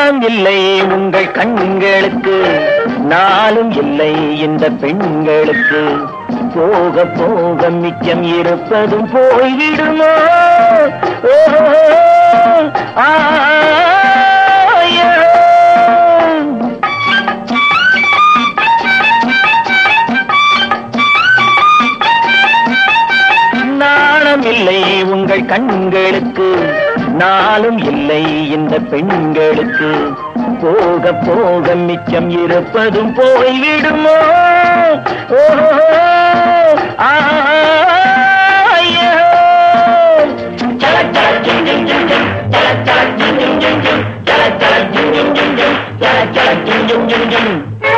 நாணம் இல்லை உங்கள் கண்களுக்கு நாளும் இல்லை இந்த பெண்களுக்கு போக போக மிச்சம் இருப்பதும் போய்விடுமோ ஓ, ஆ, யா. நாணம் இல்லை உங்கள் கண்களுக்கு நாளும் இல்லை இந்த பெண்களுக்கு போக போக மிச்சம் இருப்பதும் போய்விடுமோ ஓ, ஆ, ஐயோ. சலக் சலக் ஜிம் ஜிம் ஜிம் ஜிம். சலக் சலக் ஜிம் ஜிம் ஜிம் ஜிம். சலக் சலக் ஜிம் ஜிம் ஜிம் ஜிம். சலக் சலக் ஜிம் ஜிம் ஜிம் ஜிம்.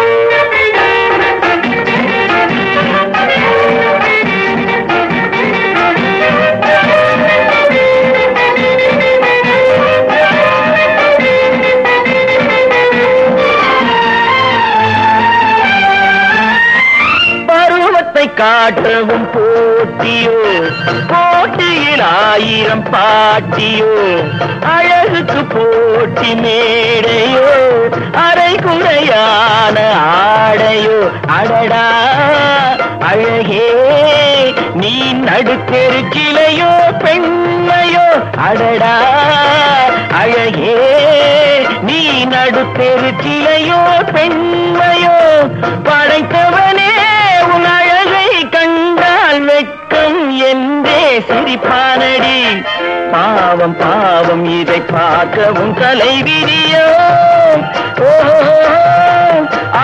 பருவத்தை காட்டவும் போட்டியோ போட்டியில் ஆயிரம் பாட்டியோ அழகுக்கு போட்டி மேடையோ அரை குறையான ஆடையோ அடடா அழகே நீ நடுத்தெரு கிளையோ பெண்மையோ அடடா அழகே நீ நடுத்தெரு கிளையோ பெண்மையோ படைத்தவனே உன் அழகை கண்டால் வெட்கம் என்றே சிரிப்பானடி பாவம் பாவம் இதை பார்க்கவும் தலை விரியோ ஓ, ஆ,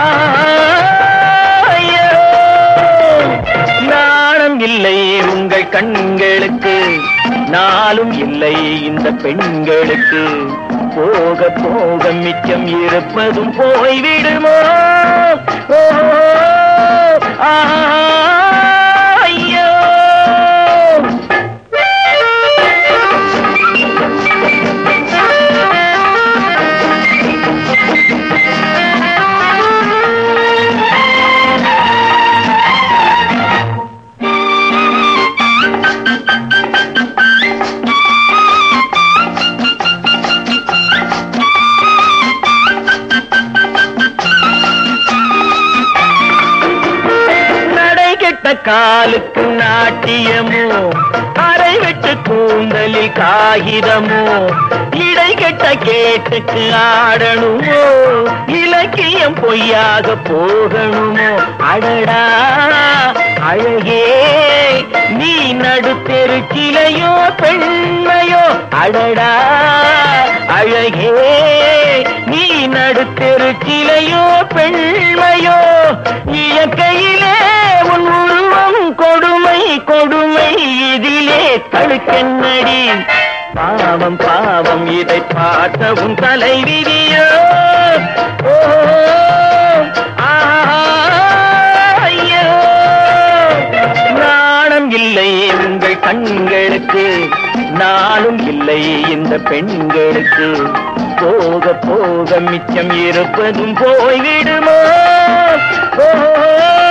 ஐயோ. நாணம் இல்லை உங்கள் கண்களுக்கு நாளும் இல்லை இந்த பெண்களுக்கு போக போக மிச்சம் இருப்பதும் போய்விடுமோ ஓ, ஆ, ஐயோ. நடை கெட்ட காலுக்கு நாட்டியமோ அரை வெட்டு கூந்தலில் காகிதமோ இடை கெட்ட கேட்டுக்கு ஆடணுமோ இலக்கியம் பொய்யாக போகணுமோ அடடா அழகே நீ நடுத்தெரு கிளையோ பெண்மையோ அடடா அழகே நீ நடுத்தெரு கிளையோ பெண்மையோ இயற்கையிலே உன் உருவம் கொடுமை கொடுமை இதிலே தடுக்கென்னடி பாவம் பாவம் இதை பார்த்தவும் தலை விதியோ ஓ, ஆ, ஐயோ. நாணம் இல்லை உங்கள் கண்களுக்கு நாளும் இல்லை இந்த பெண்களுக்கு போக போக மிச்சம் இருப்பதும் போய்விடுமோ ஓ